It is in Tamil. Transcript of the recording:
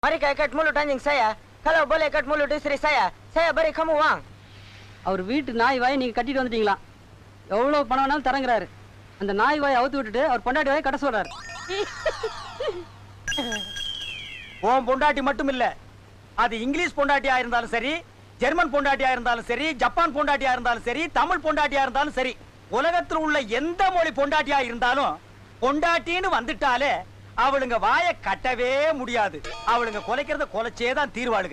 Mari ka ikat mulut anjing saya. Kalau boleh ikat mulut istri saya, saya beri kamu uang. அவர் வீட்டு நாய் வாயை நீங்க கட்டிட்டு வந்துட்டீங்களா எவ்வளவு பணம் வேணாலும் தரங்குறாரு அந்த நாய் வாயை அவுத்து விட்டுட்டு அவர் பொண்டாட்டி வாயை கட்ட சொல்றாரு உன் பொண்டாட்டி மட்டும் இல்ல அது இங்கிலீஷ் பொண்டாட்டியா இருந்தாலும் சரி ஜெர்மன் பொண்டாட்டியா இருந்தாலும் சரி ஜப்பான் பொண்டாட்டியா இருந்தாலும் சரி தமிழ் பொண்டாட்டியா இருந்தாலும் சரி உலகத்தில் உள்ள எந்த மொழி பொண்டாட்டியா இருந்தாலும் பொண்டாட்டின்னு வந்துட்டாலே அவளுங்க வாயை கட்டவே முடியாது அவளுங்க குலைக்கிறத குலைச்சே தான் தீர்வாளுங்க